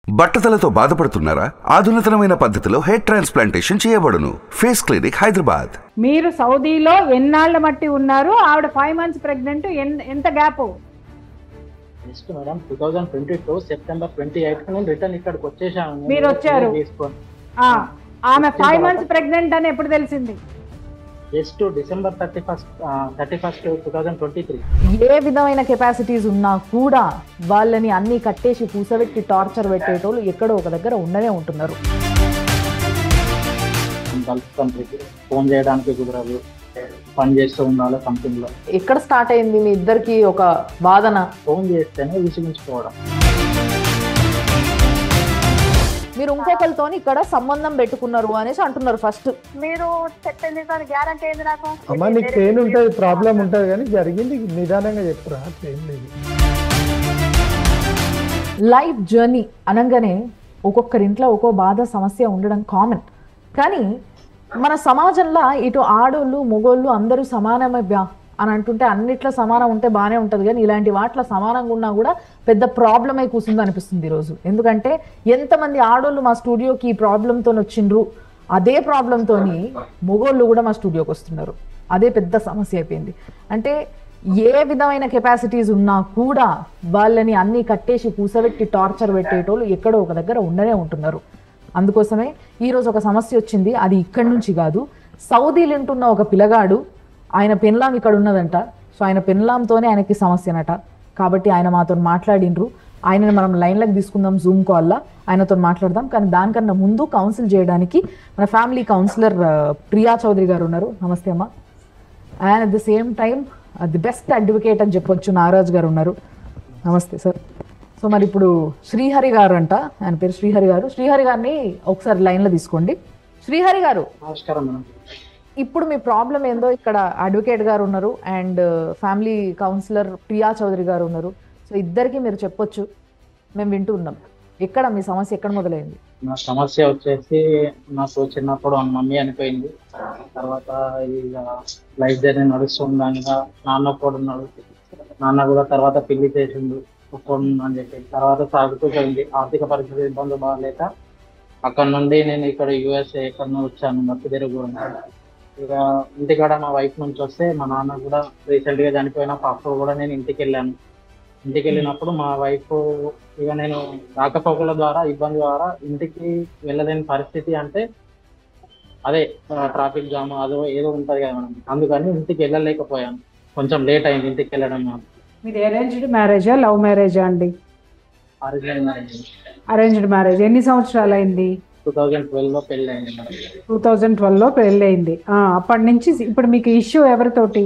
బట్టతలతో బాధపడుతున్నారా ఆధునితనమైన పద్ధతిలో హెయిర్ ట్రాన్స్ప్లాంటేషన్ చేయబడును ఫేస్ క్లినిక్ హైదరాబాద్ మీరు సౌదీలో ఎన్నాళ్ళ మట్టి ఉన్నారు ఆవిడ ఫైవ్ మంత్స్ ప్రెగ్నెంట్ ఎంత gap next madam two thousand twenty two September twenty eight నేను రిటర్న్ ఇక్కడికి వచ్చేసాను మీరు వచ్చారు. తీసుకొని ఆమె ఫైవ్ మంత్స్ ప్రెగ్నెంట్ అని ఎప్పుడు తెలిసింది just December thirty first thirty first two thousand twenty three ఏ విధమైన కెపాసిటీస్ ఉన్నా కూడా వాళ్ళని అన్ని కట్టేసి పూసబెట్టి టార్చర్ పెట్టేటోళ్ళు ఎక్కడో ఒక దగ్గర ఉండనే ఉంటున్నారు గల్ఫ్ కంట్రీకి ఫోన్ చేయడానికి కుదరదు పని చేస్తూ ఉండాలి కంపెనీలో ఎక్కడ స్టార్ట్ అయింది మీ ఇద్దరికి ఒక వాదన ఫోన్ చేస్తేనే విసిగించుకోవడం మీరు ఇంకొకరితో ఇక్కడ సంబంధం పెట్టుకున్నారు అనేసి అంటున్నారు ఫస్ట్ మీరు చెప్పింది దాని గ్యారంటీ ఏంది నాకు అమ్మ నీకు పెయిన్ ఉంటుంది ప్రాబ్లం ఉంటుంది కానీ జరిగింది నిదానంగా చెప్పురా ఏం లేదు లైఫ్ జర్నీ అనగానే ఒక్కొక్కరి ఇంట్లో ఒక్కో బాధ సమస్య ఉండడం కామన్ కానీ మన సమాజంలో ఇటు ఆడోళ్ళు మొగోళ్ళు అందరూ సమానమే బ్యా అని అంటుంటే అన్నిట్లో సమానం ఉంటే బాగానే ఉంటుంది కానీ ఇలాంటి వాటిలో సమానంగా ఉన్నా కూడా పెద్ద ప్రాబ్లం అయి కూర్చుంది అనిపిస్తుంది ఈరోజు ఎందుకంటే ఎంతమంది ఆడోళ్ళు మా స్టూడియోకి ఈ ప్రాబ్లంతో వచ్చిండ్రు అదే ప్రాబ్లంతో మొగోళ్ళు కూడా మా స్టూడియోకి వస్తున్నారు అదే పెద్ద సమస్య అయిపోయింది అంటే ఏ విధమైన కెపాసిటీస్ ఉన్నా కూడా వాళ్ళని అన్ని కట్టేసి పూసబెట్టి టార్చర్ పెట్టేటోళ్ళు ఎక్కడో ఒక దగ్గర ఉండనే ఉంటున్నారు అందుకోసమే ఈరోజు ఒక సమస్య వచ్చింది అది ఇక్కడి నుంచి కాదు సౌదీలు ఉంటున్న ఒక పిల్లగాడు ఆయన పెన్లాం ఇక్కడ ఉన్నదంట సో ఆయన పెన్లాంతోనే ఆయనకి సమస్యనట కాబట్టి ఆయన మాతో మాట్లాడిండ్రు ఆయనని మనం లైన్లోకి తీసుకుందాం జూమ్ కాల్లో ఆయనతో మాట్లాడదాం కానీ దానికన్నా ముందు కౌన్సిల్ చేయడానికి మన ఫ్యామిలీ కౌన్సిలర్ ఆ, ప్రియా చౌదరి గారు ఉన్నారు నమస్తే అమ్మా and at the same time the best advocate అని చెప్పొచ్చు నారాజ్ గారు ఉన్నారు నమస్తే సార్ సో మరి ఇప్పుడు శ్రీహరి గారు అంట ఆయన పేరు శ్రీహరి గారు శ్రీహరి గారిని ఒకసారి లైన్లో తీసుకోండి శ్రీహరి గారు నమస్కారం మేడం ఇప్పుడు మీ ప్రాబ్లం ఏందో ఇక్కడ అడ్వకేట్ గారు ఉన్నారు and family counsellor Priya Chowdary గారు ఉన్నారు సో ఇద్దరికి మీరు చెప్పొచ్చు మేము వింటూ ఉన్నాం ఎక్కడ మీ సమస్య ఎక్కడ మొదలైంది నా సమస్య వచ్చేసి నాకు చిన్నప్పుడు మా మమ్మీ చనిపోయింది తర్వాత ఇక లైఫ్ జర్నీ నడుస్తుండగా నాన్న కూడా ఉన్నాడు నాన్న కూడా తర్వాత పెళ్లి చేసిండు ఒక్కడు అని చెప్పి తర్వాత సాగుతూ పోయింది ఆర్థిక పరిస్థితి ఇబ్బంది బాగాలేక అక్కడ నుండి నేను ఇక్కడ యుఎస్ఏ ఎక్కడ నుండి వచ్చాను మత్తు తిరుగు ఇక ఇంటికాడ మా వైఫ్ నుంచి వస్తే మా నాన్న కూడా రీసెంట్ గా చనిపోయిన అప్పుడు కూడా నేను ఇంటికి వెళ్ళాను ఇంటికి వెళ్ళినప్పుడు మా వైఫ్ ఇక నేను రాకపోకల ద్వారా ఇబ్బంది ద్వారా ఇంటికి వెళ్ళలేని పరిస్థితి అంటే అదే ట్రాఫిక్ జామ్ అదో ఏదో ఉంటది కదా మేడం అందుకని ఇంటికి వెళ్ళలేకపోయాను కొంచెం లేట్ అయింది ఇంటికి వెళ్ళడం మీది అరేంజ్డ్ మ్యారేజా లవ్ మ్యారేజా అండి అరేంజ్ అరేంజ్డ్ మ్యారేజ్ ఎన్ని సంవత్సరాలు అయింది టూ థౌజండ్ ట్వెల్వ్ లో పెళ్లి అయింది మేడం టూ థౌజండ్ ట్వెల్వ్లో పెళ్ళి అయింది ఆ, అప్పటి నుంచి ఇప్పుడు మీకు ఇష్యూ ఎవరితోటి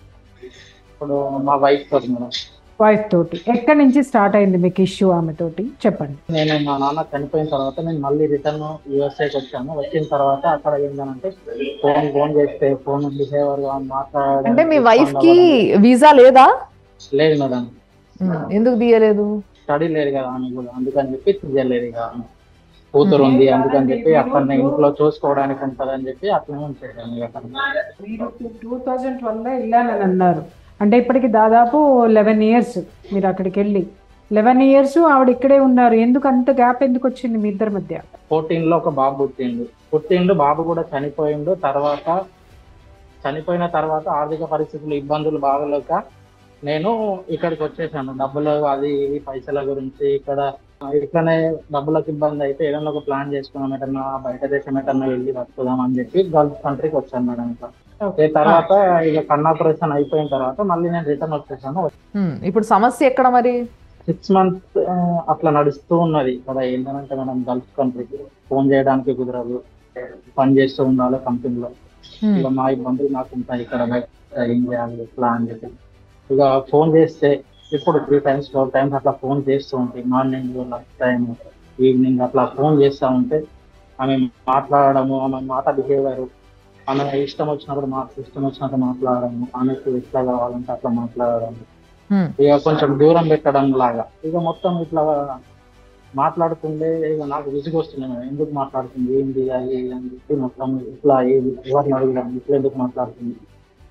ఇప్పుడు మా వైఫ్ తోటి మేడం వైఫ్ తోటి ఎక్కడి నుంచి స్టార్ట్ అయింది మీకు ఇష్యూ ఆమెతోటి చెప్పండి నేను మా నాన్న చనిపోయిన తర్వాత నేను మళ్ళీ రిటర్న్ యూఎస్ఏకి వచ్చాను వచ్చిన తర్వాత అక్కడ ఏంటంటే ఫోన్ ఫోన్ చేస్తే ఫోన్ బిహేవియర్ గా మాట్లాడడం అంటే మీ వైఫ్ కి వీసా లేదా లేదు మేడం ఉమ్, ఎందుకు తీయలేదు స్టడీ లేదు కదా అని కూడా అందుకని చెప్పి తీయలేదు ఇక ఆమె. కూతురు ఉంది అందుకని చెప్పి అక్కడ ఇంట్లో చూసుకోవడానికి ఉంటదని చెప్పి అట్లనే ఉంచేసాను ఇక అక్కడ. మీరు టూ థౌజండ్ ట్వెల్వ్లో వెళ్ళానని అన్నారు అంటే ఇప్పటికి దాదాపు లెవెన్ ఇయర్స్ మీరు అక్కడికి వెళ్ళి లెవెన్ ఇయర్స్ ఆవిడ ఇక్కడే ఉన్నారు ఎందుకు అంత గ్యాప్ ఎందుకు వచ్చింది మీ ఇద్దరి మధ్య ఫోర్టీన్ లో ఒక బాబు పుట్టిండు పుట్టిండు బాబు కూడా చనిపోయిండు తర్వాత చనిపోయిన తర్వాత ఆర్థిక పరిస్థితులు ఇబ్బందులు బాగలేక నేను ఇక్కడికి వచ్చేసాను డబ్బులు అది ఇది పైసల గురించి ఇక్కడ ఇట్లనే డబ్బులకు ఇబ్బంది అయితే ఏదైనా ఒక ప్లాన్ చేసుకున్నాం ఎటన్నా బయట దేశం ఎటన్నా వెళ్ళి బతుకుదాం అని చెప్పి గల్ఫ్ కంట్రీకి వచ్చాను మేడం ఇంకా Okay. తర్వాత ఇక కన్ ఆపరేషన్ అయిపోయిన తర్వాత మళ్ళీ నేను రిటర్న్ వచ్చేసాను ఉమ్, ఇప్పుడు సమస్య ఎక్కడ మరి సిక్స్ మంత్స్ అట్లా నడుస్తూ ఉన్నది ఇక్కడ ఏంటంటే మనం గల్ఫ్ కంట్రీకి ఫోన్ చేయడానికి కుదరదు పని చేస్తూ ఉండాలి కంపెనీలో ఉమ్, ఇక మా ఇబ్బందులు నాకు ఉంటాయి ఇక్కడ బయట ఏం చేయాలి ఇట్లా అని చెప్పి ఇక ఫోన్ చేస్తే ఇప్పుడు త్రీ టైమ్స్ ఫోర్ టైమ్స్ అట్లా ఫోన్ చేస్తూ ఉంటాయి మార్నింగ్ లంచ్ టైం ఈవినింగ్ అట్లా ఫోన్ చేస్తూ ఉంటే ఆమె మాట్లాడడము ఆమె మాట బిహేవియర్ ఆమె ఇష్టం వచ్చినప్పుడు మా ఇష్టం వచ్చినట్టు మాట్లాడడము ఆమెకు ఇట్లా కావాలంటే అట్లా మాట్లాడడం ఉమ్, ఇక కొంచెం దూరం పెట్టడం లాగా ఇక మొత్తం ఇట్లా మాట్లాడుతుండే ఇక నాకు విసుగు వస్తుంది మేడం. ఎందుకు మాట్లాడుతుంది ఏంది అది ఇది అని చెప్పి మొత్తం ఇట్లా ఏది ఎవరిని అడుగుదాం ఇట్లా ఎందుకు మాట్లాడుతుంది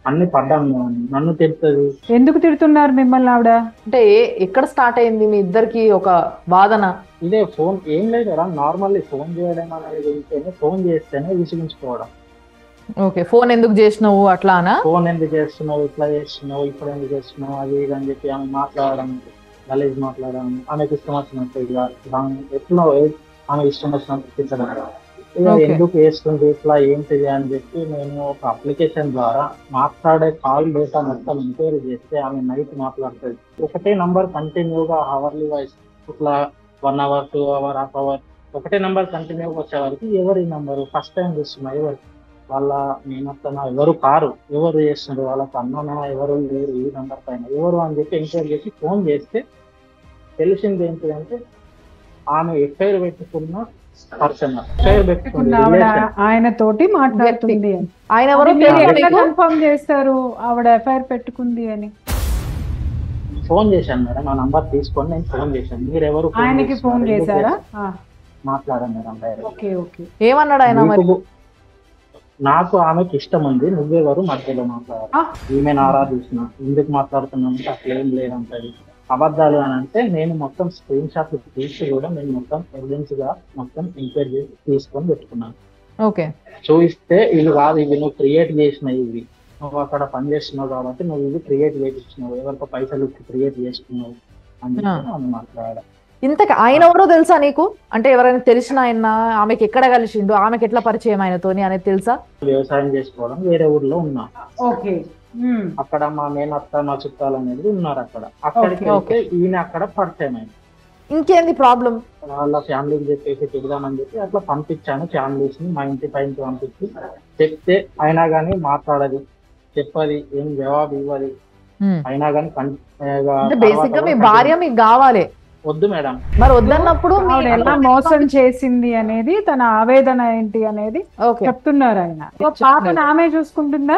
అన్ని పడ్డాను మేడం. నన్ను తిడుతుంది ఎందుకు తిడుతున్నారు మిమ్మల్ని ఆవిడ అంటే ఏ- ఎక్కడ స్టార్ట్ అయింది మీ ఇద్దరికి ఒక వాదన ఇదే ఫోన్ ఏం లేదు కదా నార్మల్లీ ఫోన్ చేయడం అనేది ఉంటేనే ఫోన్ చేస్తేనే విసిగించుకోవడం ఓకే ఫోన్ ఎందుకు చేసినావు అట్లానా ఫోన్ ఎందుకు చేస్తున్నావు ఇట్లా చేస్తున్నావు ఇప్పుడు ఎందుకు చేస్తున్నావు అది ఇది అని చెప్పి ఆమె మాట్లాడడం గలీజ్ మాట్లాడడం ఆమెకి ఇష్టం వచ్చినట్టు ఇక దాన్ని ఎట్లా ఏ- ఆమె ఇష్టం వచ్చినట్టు తిట్టడం ఇక Okay. ఎందుకు వేస్తుంది ఇట్లా ఏంటిది అని చెప్పి నేను ఒక అప్లికేషన్ ద్వారా మాట్లాడే కాల్ డేటా మొత్తం ఎంక్వైరీ చేస్తే ఆమె నైట్ మాట్లాడుతుంది ఒకటే నంబర్ కంటిన్యూగా అవర్లీ వైస్ ఇట్లా one hour two hour half hour ఒకటే నంబర్ కంటిన్యూగా వచ్చే వరకు ఎవరి నంబర్ ఫస్ట్ టైం చూస్తున్నా ఎవరు వాళ్ళ మేనత్తన ఎవరు కారు ఎవరు చేస్తున్నారు వాళ్ళకి అన్ననా ఎవరు లేరు ఈ నంబర్ పైన ఎవరు అని చెప్పి ఎంక్వైరీ చేసి ఫోన్ చేస్తే తెలిసింది ఏంటిదంటే ఆమె ఎఫ్ఐఆర్ పెట్టుకున్న పర్సన్ ఎఫ్ఐఆర్ పెట్టుకున్న ఆవిడ relation. ఆయన తోటి మాట్లాడుతుంది అని. ఆయన ఎవరో అది మీరు తెలుసా ఎట్లా మీకు కన్ఫర్మ్ చేస్తారు ఆవిడ ఎఫ్ఐఆర్ పెట్టుకుంది అని ఫోన్ చేశాను మేడం ఆ నంబర్ తీసుకొని నేను ఫోన్ చేశాను మీరు ఎవరు phone ఆయనకి ఫోన్ చేస్తున్నారు? చేశారా ఎందుకు మాట్లాడాను మేడం direct. ఓకే ఓకే ఏమన్నాడు ఆయన మరి నీకు- నాకు ఆమెకి ఇష్టం ఉంది నువ్వెవరు మధ్యలో మాట్లాడాలి ఆ. ఈమెను ఆరాధించిన ఎందుకు మాట్లాడుతున్నావు అంటే అట్లా ఏం లేదంటది అబద్ధాలు అని అంటే నేను మొత్తం స్క్రీన్ షాట్లు తీసి కూడా నేను మొత్తం ఎవిడెన్స్ గా మొత్తం ఎంక్వైరీ చేసి తీసుకొని పెట్టుకున్నాను ఓకే చూపిస్తే ఇవి కాదు ఇవి నువ్వు క్రియేట్ చేసిన ఇవి నువ్వు అక్కడ పని చేస్తున్నావు కాబట్టి నువ్వు ఇవి క్రియేట్ చేయించినావు ఎవరికో పైసలు ఇచ్చి క్రియేట్ చేసుకున్నావు అని చెప్పి ఆమె మాట్లాడాలి ఇంతకు ఆయన ఎవరో తెలుసా నీకు అంటే ఎవరైనా తెలిసిన ఆయన ఆమెకి ఎక్కడ కలిసిండు ఆమెకి ఎట్లా పరిచయం ఆయనతోని అనేది తెలుసా వ్యవసాయం చేసుకోవడం వేరే ఊర్లో ఉన్నా ఓకే ఉమ్. అక్కడ మా మేనత్త మా చుట్టాలు అనేది ఉన్నారు అక్కడ అక్కడికి Okay, వెళ్తే ఈయన అక్కడ పరిచయం అయింది ఇంకేంది ప్రాబ్లం వాళ్ళ ఫ్యామిలీకి చెప్పేసి తిడదామని చెప్పి అట్లా పంపించాను ఫ్యామిలీస్ ని మా ఇంటి పైకి పంపించి చెప్తే అయినా కానీ మాట్లాడది చెప్పది ఏం జవాబు ఇవ్వది అయినా కానీ అంటే బేసిక్ గా మీ భార్య మీకు కావాలి వద్దు మేడం మరి వద్దన్నప్పుడు మీ- ఆవిడ ఎలా మోసం చేసింది అనేది తన ఆవేదన ఏంటి అనేది ఓకే చెప్తున్నారు ఆయన ఓ పాపను ఆమె చూసుకుంటుందా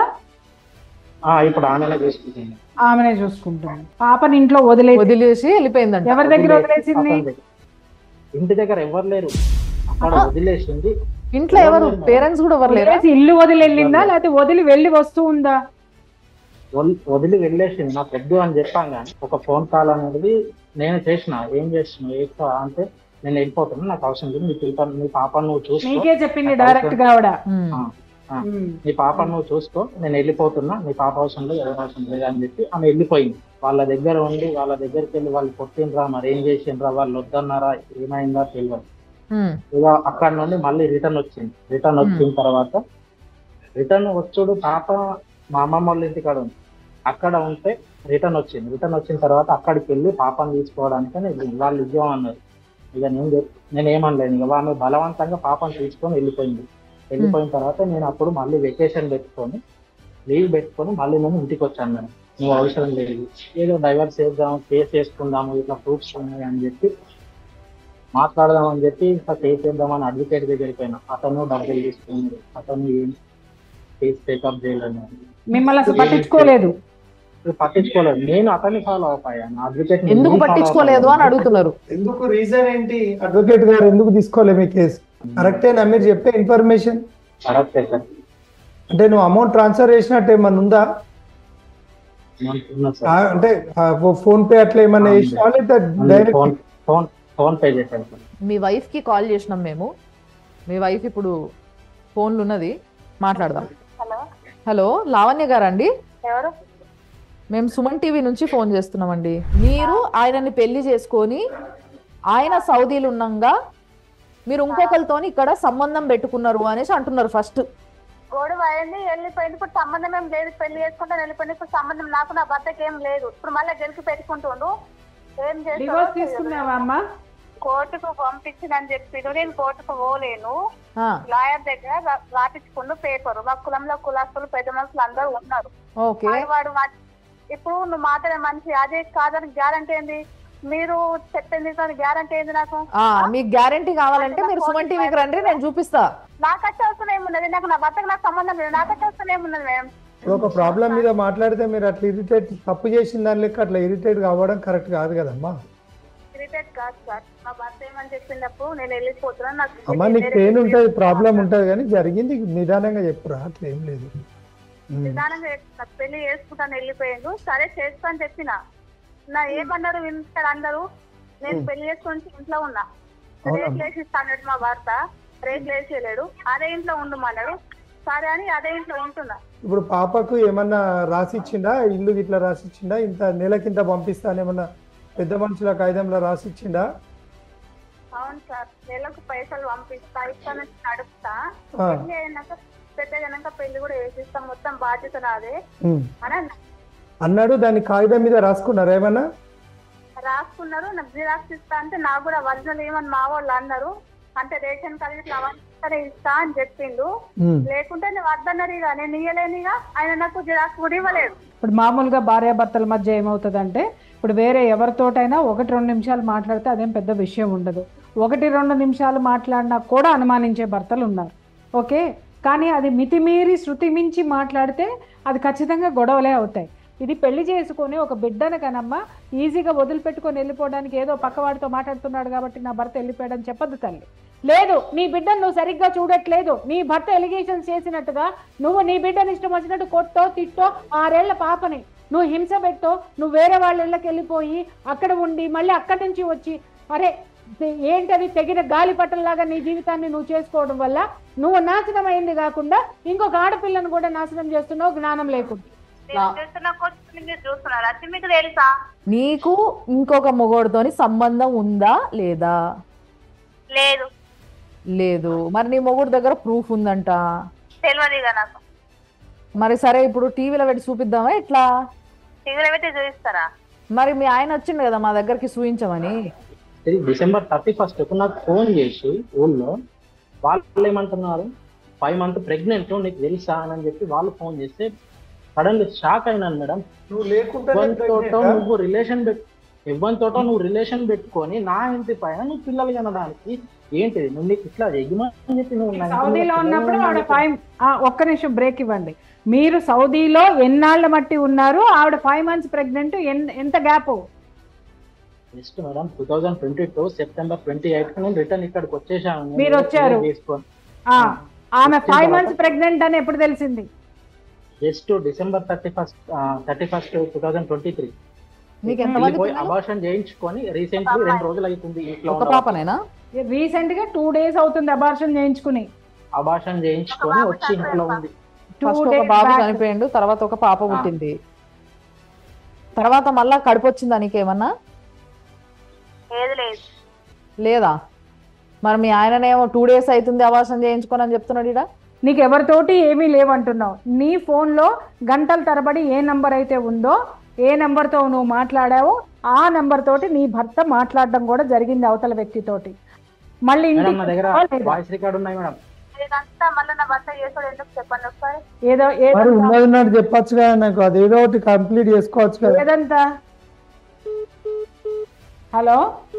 ఆ, ఇప్పుడు ఆమెనే చూసుకుంటుంది ఆమెనే చూసుకుంటుంది పాపని ఇంట్లో వదిలేసి వదిలేసి వెళ్ళిపోయిందంట ఎవరి దగ్గర వదిలేసింది అతని దగ్గర. ఇంటి దగ్గర ఎవరు లేరు అక్కడ వదిలేసింది ఇంట్లో ఎవరు పేరెంట్స్ కూడా ఎవరు లేరా వదిలేసి ఇల్లు వదిలి వెళ్ళిందా లేకపోతే వదిలి వెళ్ళి వస్తూ ఉందా వల్- వదిలి వెళ్ళేసింది నాకు వద్దు అని చెప్పాం కానీ ఒక ఫోన్ కాల్ అనేది నేను చేసిన ఏం చేస్తున్నావు ఏ కా- అంటే నేను వెళ్ళిపోతున్నా నాకు అవసరం లేదు నీ పిల్లలు నీ పాపను నువ్వు చూసుకో నీకే చెప్పింది డైరెక్ట్ గా ఆవిడ ఉమ్. ఆ, ఆ. ఉమ్. నీ పాపను నువ్వు చూసుకో నేను వెళ్ళిపోతున్నా నీ పాప అవసరం లేదు ఎవరు అవసరం లేదు అని చెప్పి ఆమె వెళ్ళిపోయింది వాళ్ళ దగ్గర ఉండి వాళ్ళ దగ్గరికి వెళ్ళి వాళ్ళు కొట్టినరా మరి ఏం చేసిండ్రా వాళ్ళు వద్దన్నారా ఏమైందా తెలియదు ఉమ్. ఇక అక్కడ నుండి మళ్ళీ రిటర్న్ వచ్చింది రిటర్న్ వచ్చిన తర్వాత రిటర్న్ వచ్చుడు పాప మా అమ్మమ్మ వాళ్ళ ఇంటికాడ ఉంది అక్కడ ఉంటే రిటర్న్ వచ్చింది రిటర్న్ వచ్చిన తర్వాత అక్కడికి వెళ్ళి పాపను తీసుకోవడానికి నేను వాళ్ళు ఇవ్వమన్నారు ఇక నేను చెప్- నేను ఏమనలేదు ఇక ఆమె బలవంతంగా పాపను తీసుకొని వెళ్ళిపోయింది వెళ్ళిపోయిన తర్వాత నేను అప్పుడు మళ్ళీ వెకేషన్ పెట్టుకొని లీవ్ పెట్టుకొని మళ్ళీ నేను ఇంటికి వచ్చాను నేను నువ్వు అవసరం లేదు ఏదో డైవర్స్ చేద్దాం కేసు చేసుకుందాము ఇట్లా ప్రూఫ్స్ ఉన్నాయి అని చెప్పి మాట్లాడదాం అని చెప్పి ఇంకా కేసు చేద్దామని అడ్వకేట్ దగ్గరికి పోయినా అతను డబ్బులు తీసుకున్నాడు అతను ఏం కేసు టేకప్ చేయలేదు మిమ్మల్ని అసలు పట్టించుకోలేదు ఇప్పుడు పట్టించుకోలేదు నేను అతన్ని ఫాలో అయ్యాను అడ్వకేట్ ఎందుకు పట్టించుకోలేదు అని అడుగుతున్నారు ఎందుకు రీజన్ ఏంటి అడ్వకేట్ గారు ఎందుకు తీసుకోలే మీ కేసు కరెక్టేనా మీరు చెప్పే ఇన్ఫర్మేషన్ కరెక్టే సార్ అంటే నువ్వు అమౌంట్ ట్రాన్స్ఫర్ చేసినట్టు ఏమన్నా ఉందా ఉన్నా ఆ, సార్ అంటే ఫోన్ పే అట్లా ఏమన్నా ఆ, చేసినా లేదా phone direct phone PhonePe చేశాను సార్ మీ వైఫ్ కి కాల్ చేసినాం మేము మీ వైఫ్ ఇప్పుడు ఫోన్లు ఉన్నది మాట్లాడదాం హలో హలో లావణ్య గారండి ఎవరు మేము సుమన్ టీవీ నుంచి ఫోన్ చేస్తున్నామండి మీరు ఆయనని పెళ్లి చేసుకొని ఆయన సౌదీలు ఉన్నంగా మీరు ఇంకొకరితోని ఇక్కడ సంబంధం పెట్టుకున్నారు అనేసి అంటున్నారు ఫస్ట్ గొడవ అయింది వెళ్ళిపోయింది ఇప్పుడు సంబంధం ఏం లేదు పెళ్లి చేసుకుంటాను వెళ్ళిపోయింది ఇప్పుడు సంబంధం నాకు నా భర్తకి ఏం లేదు ఇప్పుడు మళ్ళీ గెలిచి పెట్టుకుంటుండు ఏం డివోర్స్ చేస్తావు తీసుకున్నావా అమ్మా కోర్టుకు పంపించిందని చెప్పి నేను కోర్టుకు పోలేను ఆ, లాయర్ దగ్గర రా- రాపించుకుండు పేపర్ మా కులంలో కులాస్తులు పెద్ద మనుషులు అందరూ ఉన్నారు ఓకే వాడు వాడు మా- ఇప్పుడు నువ్వు మాట్లాడే మనిషి అదే కాదని గ్యారంటీ ఏంది మీరు చెప్పింది గ్యారంటీ ఏంది నాకు ఆ, మీకు గ్యారంటీ కావాలంటే మీరు సుమన్ టీవీకి రండి నేను చూపిస్తా నాకు వచ్చే అవసరం ఏమున్నది నాకు నా భర్తకు నాకు సంబంధం లేదు నాకు వచ్చే అవసరం ఏమున్నది మేడం ఒక ప్రాబ్లం మీద మాట్లాడితే మీరు అట్లా ఇరిటేట్ తప్పు చేసిన దాని లెక్క అట్లా ఇరిటేట్ కావడం కరెక్ట్ కాదు కదమ్మా ఇరిటేట్ కాదు సార్ మా భర్త ఏమని చెప్పినప్పుడు నేను వెళ్ళిపోతున్నాను నాకు అమ్మా నీకు పెయిన్ ఉంటుంది ప్రాబ్లం ఉంటుంది కానీ జరిగింది నిదానంగా చెప్పురా అట్లా ఏం లేదు నిదానంగా చేసుకున్నా. పెళ్లి చేసుకుంటాను వెళ్ళిపోయిండు సరే చేసుకో అని చెప్పిన నా ఏమన్నారు వింటారు అందరూ నేను పెళ్లి చేసుకుని ఇంట్లో ఉన్నా రేట్లు వేసి ఇస్తాడు మా భర్త రేట్లు వేసేయలేడు అదే ఇంట్లో ఉండమన్నాడు సరే అని అదే ఇంట్లో ఉంటున్నా ఇప్పుడు పాపకు ఏమన్నా రాసిచ్చిండా ఇల్లు ఇట్లా రాసిచ్చిండా ఇంత నెలకింత పంపిస్తాను ఏమన్నా పెద్ద మనుషుల కాగితంలో రాసిచ్చిండా అవును సార్ నెలకు పైసలు పంపిస్తా ఇస్తానని నడుపుతా ఆ. పెళ్లి అయినాక పెద్దగైనాక పెళ్లి కూడా వేసిస్తాం మొత్తం బాధ్యత నాదే ఉమ్. అని అన్నా. అన్నాడు దాని కాగితం మీద రాసుకున్నారా ఏమన్నా రాసుకున్నారు నాకు జిరాక్స్ ఇస్తా అంటే నాకు కూడా ఒరిజినల్ ఏమని మా వాళ్ళు అన్నారు అంటే రేషన్ కార్డు ఇట్లా అవన్నీ సరే ఇస్తా అని చెప్పిండు ఉమ్. లేకుంటే నేను వద్దన్నారు ఇక నేను ఇయ్యలేనిగా ఆయన నాకు జిరాక్స్ కూడా ఇవ్వలేదు ఇప్పుడు మామూలుగా భార్యాభర్తల మధ్య ఏమవుతుందంటే ఇప్పుడు వేరే ఎవరితోటైనా ఒకటి రెండు నిమిషాలు మాట్లాడితే అదేం పెద్ద విషయం ఉండదు ఒకటి రెండు నిమిషాలు మాట్లాడినా కూడా అనుమానించే భర్తలు ఉన్నారు ఓకే కానీ అది మితిమీరి శృతి మించి మాట్లాడితే అది ఖచ్చితంగా గొడవలే అవుతాయి ఇది పెళ్లి చేసుకొని ఒక బిడ్డను కనమ్మ ఈజీగా వదిలిపెట్టుకొని వెళ్ళిపోవడానికి ఏదో పక్కవాడితో మాట్లాడుతున్నాడు కాబట్టి నా భర్త వెళ్ళిపోయాడని చెప్పొద్దు తల్లి లేదు నీ బిడ్డను నువ్వు సరిగ్గా చూడట్లేదు నీ భర్త ఎలిగేషన్స్ చేసినట్టుగా నువ్వు నీ బిడ్డని ఇష్టం వచ్చినట్టు కొట్టో తిట్టో ఆరేళ్ల పాపని నువ్వు హింస పెట్టో నువ్వు వేరే వాళ్ళ ఇళ్ళకి వెళ్ళిపోయి అక్కడ ఉండి మళ్ళీ అక్కడి నుంచి వచ్చి అరే తే- ఏంటది తెగిన గాలిపటంలాగా నీ జీవితాన్ని నువ్వు చేసుకోవడం వల్ల నువ్వు నాశనం అయింది కాకుండా ఇంకొక ఆడపిల్లను కూడా నాశనం చేస్తున్నావు జ్ఞానం లేకుండా నేను చేస్తున్న కోసం మీరు చూస్తున్నారు అది మీకు తెలుసా నీకు ఇంకొక మొగోడితోని సంబంధం ఉందా లేదా లేదు లేదు మరి నీ మొగుడు దగ్గర ప్రూఫ్ ఉందంట తెలియదు ఇక నాకు మరి సరే ఇప్పుడు టీవీలో పెట్టి చూపిద్దామా ఎట్లా టీవీలో పెట్టి చూపిస్తారా మరి మీ ఆయన వచ్చిండు కదా మా దగ్గరికి చూపించమని ఇది డిసెంబర్ థర్టీ ఫస్ట్ నాకు ఫోన్ చేసి ఊళ్ళో వాళ్ళు ఏమంటున్నారు ఫైవ్ మంత్ ప్రెగ్నెంట్ నీకు తెలుసా అని చెప్పి వాళ్ళు ఫోన్ చేస్తే సడన్లీ షాక్ అయినాను మేడం నువ్వు లేకుంటే ఎవరితోటో నువ్వు రిలేషన్ పెట్టు ఎవరితోటో నువ్వు రిలేషన్ పెట్టుకొని నా ఇంటి పైన నువ్వు పిల్లలు కనడానికి ఏంటిది నువ్వు నీకు ఇట్లా ఎగ్గుమని చెప్పి నువ్వు నా ఇంట్లో సౌదీలో ఉన్నప్పుడు పిల్లలు ఆవిడ కనడానికి ఫైవ్ ఆ, ఒక్క నిమిషం బ్రేక్ ఇవ్వండి మీరు సౌదీలో ఎన్నాళ్ళ మట్టి ఉన్నారు ఆవిడ ఫైవ్ మంత్స్ ప్రెగ్నెంట్ ఎంత gap next madam two thousand twenty two September twenty eight కి నేను రిటర్న్ ఇక్కడికి వచ్చేసాను నేను మీరు వచ్చారు. తీసుకొని ఆమె వచ్చిన ఫైవ్ తర్వాత- మంత్స్ ప్రెగ్నెంట్ అని ఎప్పుడు తెలిసింది just December thirty first thirty first two thousand twenty three నీకు ఎంతమంది పోయి పిల్లలు? అబార్షన్ చేయించుకొని రీసెంట్లీ రెండు రోజులు అవుతుంది ఇంట్లో ఒక పాపనేనా రీసెంట్ గా టూ డేస్ అవుతుంది అబార్షన్ చేయించుకుని అబార్షన్ చేయించుకొని వచ్చి ఇంట్లో ఉంది టూ ఫస్ట్ ఒక డేస్ బాబు చనిపోయిండు తర్వాత ఒక పాప పుట్టింది తర్వాత మళ్ళా కడుపు వచ్చిందా నీకేమన్నా ఏది లేదు లేదా మరి మీ ఆయననేమో టూ డేస్ అవుతుంది అవాసం చేయించుకొని అని చెప్తున్నాడు ఇడ నీకు ఎవరితోటి ఏమీ లేవంటున్నావు నీ ఫోన్లో గంటల తరబడి ఏ నంబర్ అయితే ఉందో ఏ నంబర్తో నువ్వు మాట్లాడావో ఆ నంబర్ తోటి నీ భర్త మాట్లాడడం కూడా జరిగింది అవతల వ్యక్తితోటి మళ్ళీ మేడం ఇంటికి నా దగ్గర వచ్చావా లేదా? వాయిస్ రికార్డ్ ఉన్నాయి మేడం ఇదంతా మళ్ళీ నా భర్త చేసాడు ఎందుకు చెప్పండి ఒకసారి ఏదో మరి ఏదో ఉన్నది ఉన్నట్టు చెప్పొచ్చు కదా నాకు అదేదో ఒకటి కంప్లీట్ చేసుకోవచ్చు కదా ఏదంతా హలో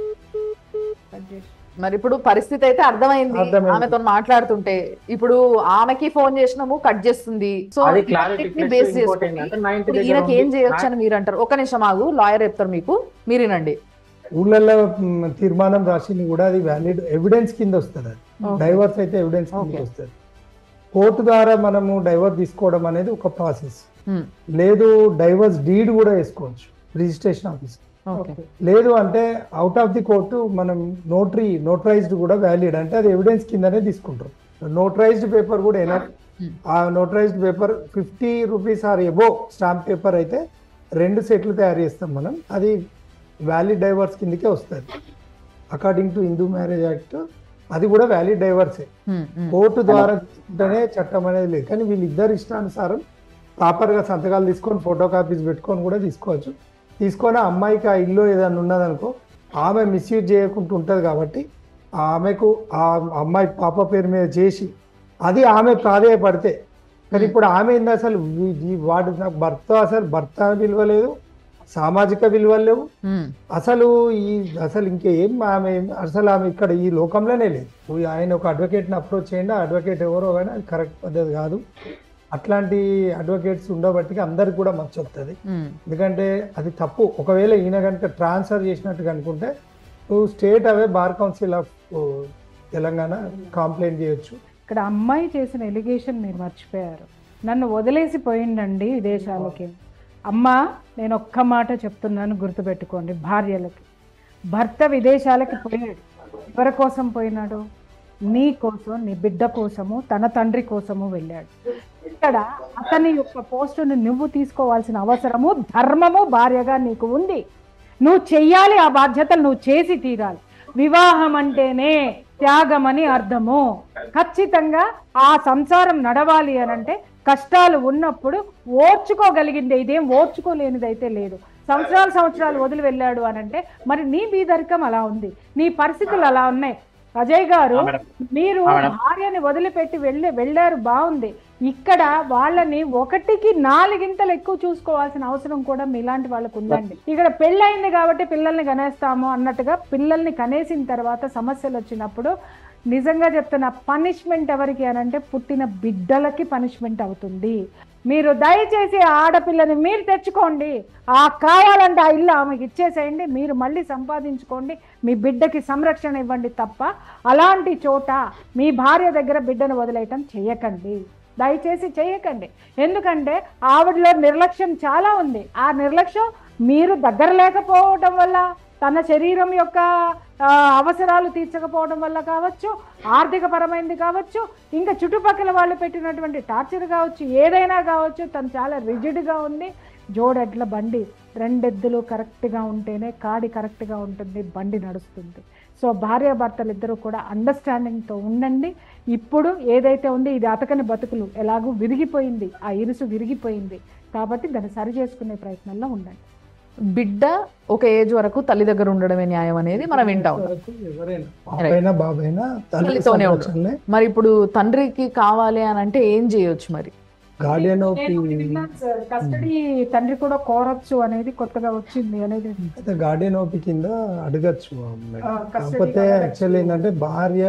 మరి ఇప్పుడు పరిస్థితి అయితే అర్థమైంది అర్థమైంది. ఆమెతో మాట్లాడుతుంటే ఇప్పుడు ఆమెకి ఫోన్ చేసినాము కట్ చేస్తుంది సో అది clarity plus బేస్ ఇంకోటి చేసుకొని ఏంటంటే నా ఇంటి ఇప్పుడు దగ్గర ఈయనకి ఉంది. ఏం చేయొచ్చు అని మీరు అంటారు ఒక నిమిషం ఆగు లాయర్ చెప్తారు మీకు మీరు వినండి ఊళ్ళల్లో మ్, తీర్మానం రాసింది కూడా అది వ్యాలిడ్ ఎవిడెన్స్ కింద వస్తుంది అది డైవర్స్ అయితే ఎవిడెన్స్ కింద వస్తుంది కోర్టు ద్వారా మనము డైవర్స్ తీసుకోవడం అనేది ఒక ప్రాసెస్ Hmm. లేదు డైవర్స్ డీడ్ కూడా వేసుకోవచ్చు రిజిస్ట్రేషన్ ఆఫీస్ ఓకే లేదు అంటే అవుట్ ఆఫ్ ది కోర్టు మనం నోటరీ నోటరైజ్డ్ కూడా వ్యాలిడ్ అంటే అది ఎవిడెన్స్ కిందనే తీసుకుంటాం నోటరైజ్డ్ పేపర్ కూడా ఎనఫ్ ఆ notarised paper fifty rupees or above stamp paper అయితే రెండు సెట్లు తయారు చేస్తాం మనం అది వ్యాలిడ్ డైవర్స్ కిందకే వస్తుంది according to Hindu marriage act అది కూడా వ్యాలిడ్ డైవర్సే కోర్టు ద్వారా తీసుకుంటేనే చట్టం అనేది లేదు కానీ వీళ్ళిద్దరు ఇష్టానుసారం ప్రాపర్గా సంతకాలు తీసుకొని ఫోటో కాపీస్ పెట్టుకొని కూడా తీసుకోవచ్చు తీసుకొని ఆ అమ్మాయికి ఆ ఇల్లు ఏదైనా ఉన్నదనుకో ఆమె మిస్యూజ్ చేయకుండా ఉంటుంది కాబట్టి ఆ ఆమెకు ఆ అమ్మాయి పాప పేరు మీద చేసి అది ఆమె ప్రాధేయపడితే కానీ ఇప్పుడు ఆమె ఏంది అసలు వీ- ఈ వాడు నాకు భర్త అసలు భర్త విలువ లేదు సామాజిక విలువలు లేవు అసలు ఈ అసలు ఇంకేం ఆమె అసలు ఆమె ఇక్కడ ఈ లోకంలోనే లేదు నువ్వు ఆయన ఒక అడ్వకేట్ని అప్రోచ్ చేయండి ఆ అడ్వకేట్ ఎవరో కానీ అది కరెక్ట్ పద్ధతి కాదు అట్లాంటి అడ్వకేట్స్ ఉండబట్టి అందరికి కూడా మచ్చ వస్తుంది ఎందుకంటే అది తప్పు ఒకవేళ ఈయన కనుక ట్రాన్స్ఫర్ చేసినట్టుగా అనుకుంటే నువ్వు స్టేట్ అవే bar council of Telangana complaint చేయొచ్చు ఇక్కడ అమ్మాయి చేసిన ఎలిగేషన్ మీరు మర్చిపోయారు నన్ను వదిలేసి పోయిండండి విదేశాలకి అమ్మ నేను ఒక్క మాట చెప్తున్నాను గుర్తుపెట్టుకోండి భార్యలకి భర్త విదేశాలకి పోయాడు ఎవరి కోసం పోయినాడు నీ కోసం నీ బిడ్డ కోసము తన తండ్రి కోసము వెళ్ళాడు ఇక్కడ అతని యొక్క పోస్టును నువ్వు తీసుకోవాల్సిన అవసరము ధర్మము భార్యగా నీకు ఉంది నువ్వు చెయ్యాలి ఆ బాధ్యతలు నువ్వు చేసి తీరాలి వివాహం అంటేనే త్యాగమని అర్థము ఖచ్చితంగా ఆ సంసారం నడవాలి అని అంటే కష్టాలు ఉన్నప్పుడు ఓర్చుకోగలిగిందే ఇదేం ఓర్చుకోలేనిదైతే లేదు సంవత్సరాలు సంవత్సరాలు వదిలి వెళ్ళాడు అని అంటే మరి నీ బీదరికం అలా ఉంది నీ పరిస్థితులు అలా ఉన్నాయి అజయ్ గారు ఆ, మేడం. మీరు ఆ, మేడం. భార్యని వదిలిపెట్టి వెళ్ళి వెళ్ళారు బాగుంది ఇక్కడ వాళ్ళని ఒకటికి నాలుగింతలు ఎక్కువ చూసుకోవాల్సిన అవసరం కూడా మీలాంటి వాళ్ళకు ఉందండి ఇక్కడ పెళ్ళయింది కాబట్టి పిల్లల్ని కనేస్తాము అన్నట్టుగా పిల్లల్ని కనేసిన తర్వాత సమస్యలు వచ్చినప్పుడు నిజంగా చెప్తున్న పనిష్మెంట్ ఎవరికి అని అంటే పుట్టిన బిడ్డలకి పనిష్మెంట్ అవుతుంది మీరు దయచేసి ఆ ఆడపిల్లని మీరు తెచ్చుకోండి ఆ కావాలంటే ఆ ఇల్లు ఆమెకి ఇచ్చేసేయండి మీరు మళ్ళీ సంపాదించుకోండి మీ బిడ్డకి సంరక్షణ ఇవ్వండి తప్ప అలాంటి చోట మీ భార్య దగ్గర బిడ్డను వదిలేయటం చేయకండి దయచేసి చేయకండి ఎందుకంటే ఆవిడలో నిర్లక్ష్యం చాలా ఉంది ఆ నిర్లక్ష్యం మీరు దగ్గర లేకపోవడం వల్ల తన శరీరం యొక్క ఆ, అవసరాలు తీర్చకపోవడం వల్ల కావచ్చు ఆర్థిక పరమైనది కావచ్చు ఇంకా చుట్టుపక్కల వాళ్ళు పెట్టినటువంటి టార్చర్ కావచ్చు ఏదైనా కావచ్చు తను చాలా రిజిడ్గా ఉంది జోడెడ్ల బండి రెండెద్దులు కరెక్ట్గా ఉంటేనే కాడి కరెక్ట్గా ఉంటుంది బండి నడుస్తుంది సో భార్యాభర్తలు ఇద్దరు కూడా అండర్స్టాండింగ్తో ఉండండి ఇప్పుడు ఏదైతే ఉంది ఇది అతకని బతుకులు ఎలాగూ విరిగిపోయింది ఆ ఇరుసు విరిగిపోయింది కాబట్టి దాన్ని సరి చేసుకునే ప్రయత్నంలో ఉండండి బిడ్డ ఒక ఏజ్ వరకు తల్లి దగ్గర ఉండడమే న్యాయం అనేది మనం వింటాం వరకు ఎవరైనా పాపైనా బాబైనా తల్లి తల్లితోనే ఉంటారు. సంరక్షణనే మరి ఇప్పుడు తండ్రికి కావాలి అని అంటే ఏం చేయొచ్చు మరి గార్డియన్ ఆఫ్ నేను విన్నాను సార్ కస్టడీ తండ్రి కూడా కోరొచ్చు అనేది కొత్తగా వచ్చింది అనేది అయితే గార్డియన్ ఓపి కింద అడగచ్చు మేడం ఆ, custody కాకపోతే అడగచ్చు. యాక్చువల్లీ ఏంటంటే భార్య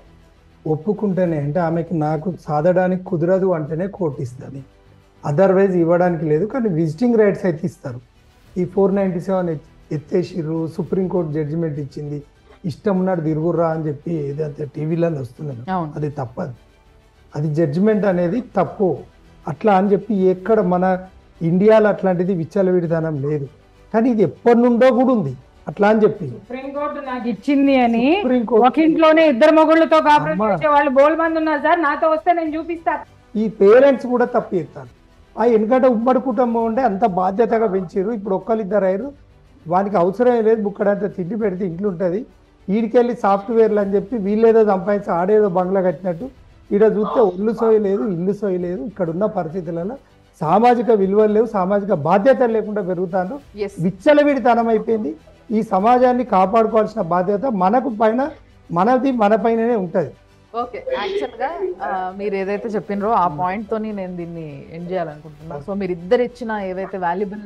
ఒప్పుకుంటేనే అంటే ఆమెకి నాకు సాధడానికి కుదరదు అంటేనే కోర్టు ఇస్తుంది అదర్వైజ్ ఇవ్వడానికి లేదు కానీ విజిటింగ్ రైట్స్ అయితే ఇస్తారు ఈ ఫోర్ నైంటీ సెవెన్ ఎత్తేసిర్రు సుప్రీంకోర్టు జడ్జిమెంట్ ఇచ్చింది ఇష్టం ఉన్నాడు తిరుగుర్రా అని చెప్పి ఏదైతే టీవీలో వస్తున్నాయి అవును అది తప్పదు అది జడ్జిమెంట్ అనేది తప్పు అట్లా అని చెప్పి ఎక్కడ మన ఇండియాలో అట్లాంటిది విచ్చలవిడితనం లేదు కానీ ఇది ఎప్పటి నుండో కూడా ఉంది అట్లా అని చెప్పి సుప్రీంకోర్టు నాకు ఇచ్చింది అని సుప్రీంకోర్టు ఒక ఇంట్లోనే ఇద్దరు మొగుళ్ళతో కాపురం అమ్మా. చేసే వాళ్ళు బోల్ మంది ఉన్నారు సార్ నాతో వస్తే నేను చూపిస్తా ఈ పేరెంట్స్ కూడా తప్పు చేస్తారు ఆ ఎందుకంటే ఉమ్మడి కుటుంబం ఉంటే అంత బాధ్యతగా పెంచారు ఇప్పుడు ఒక్కరిద్దరు అయ్యారు వానికి అవసరం లేదు బుక్కడంత తిండి పెడితే ఇంట్లో ఉంటుంది వీడికెళ్ళి సాఫ్ట్వేర్లు అని చెప్పి వీళ్ళేదో సంపాదించి ఆడేదో బంగ్లా కట్టినట్టు ఈడ చూస్తే ఒళ్ళు సోయి లేదు ఇల్లు సోయి లేదు ఇక్కడ ఉన్న పరిస్థితులలో సామాజిక విలువలు లేవు సామాజిక బాధ్యతలు లేకుండా పెరుగుతాను ఎస్ విచ్చలవిడితనం అయిపోయింది ఈ సమాజాన్ని కాపాడుకోవాల్సిన బాధ్యత మనకు పైన మనది మన పైననే ఉంటుంది ఓకే యాక్చువల్గా ఆ, మీరు ఏదైతే చెప్పినరో ఆ పాయింట్ తోని నేను దీన్ని ఎండ్ చేయాలనుకుంటున్నా సో మీరు ఇద్దరు ఇచ్చిన ఏవైతే వాల్యుబుల్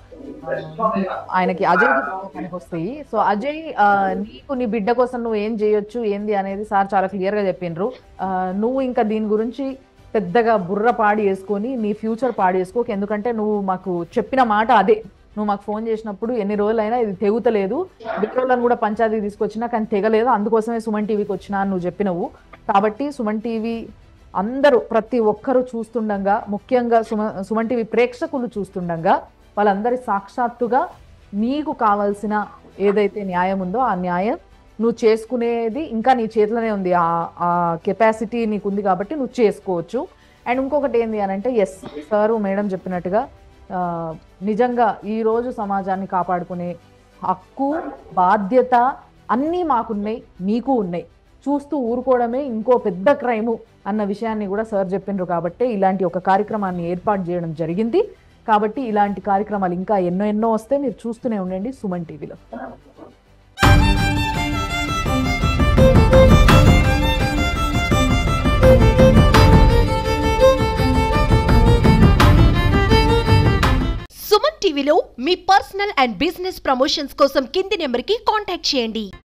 ఆయనకి అజయ్ పనికి వస్తాయి సో అజయ్ ఆ, నీకు నీ బిడ్డ కోసం నువ్వు ఏం చేయొచ్చు ఏంది అనేది సార్ చాలా క్లియర్ గా చెప్పిండ్రు ఆ, నువ్వు ఇంకా దీని గురించి పెద్దగా బుర్ర పాడి వేసుకొని నీ ఫ్యూచర్ పాడి వేసుకోక ఎందుకంటే నువ్వు మాకు చెప్పిన మాట అదే నువ్వు మాకు ఫోన్ చేసినప్పుడు ఎన్ని రోజులైనా ఇది తెగుతలేదు బిట్రోళ్ళని కూడా పంచాయతీ తీసుకొచ్చినా కానీ తెగలేదు అందుకోసమే సుమన్ టీవీకి వచ్చినా అని నువ్వు చెప్పినవు కాబట్టి సుమన్ టీవీ అందరూ ప్రతి ఒక్కరూ చూస్తుండగా ముఖ్యంగా సుమ సుమన్ టీవీ ప్రేక్షకులు చూస్తుండగా వాళ్ళందరి సాక్షాత్తుగా నీకు కావాల్సిన ఏదైతే న్యాయం ఉందో ఆ న్యాయం నువ్వు చేసుకునేది ఇంకా నీ చేతిలోనే ఉంది ఆ ఆ కెపాసిటీ నీకు ఉంది కాబట్టి నువ్వు చేసుకోవచ్చు అండ్ ఇంకొకటి ఏంది అని అంటే ఎస్ సారు మేడం చెప్పినట్టుగా ఆ, నిజంగా ఈరోజు సమాజాన్ని కాపాడుకునే హక్కు బాధ్యత అన్నీ మాకున్నాయి మీకు ఉన్నాయి చూస్తూ ఊరుకోవడమే ఇంకో పెద్ద క్రైము అన్న విషయాన్ని కూడా సార్ చెప్పిండ్రు కాబట్టి ఇలాంటి ఒక కార్యక్రమాన్ని ఏర్పాటు చేయడం జరిగింది కాబట్టి ఇలాంటి కార్యక్రమాలు ఇంకా ఎన్నో ఎన్నో వస్తే మీరు చూస్తూనే ఉండండి సుమన్ టీవీలో సుమన్ టీవీలో మీ పర్సనల్ అండ్ బిజినెస్ ప్రమోషన్స్ కోసం కింది నెంబర్కి కాంటాక్ట్ చేయండి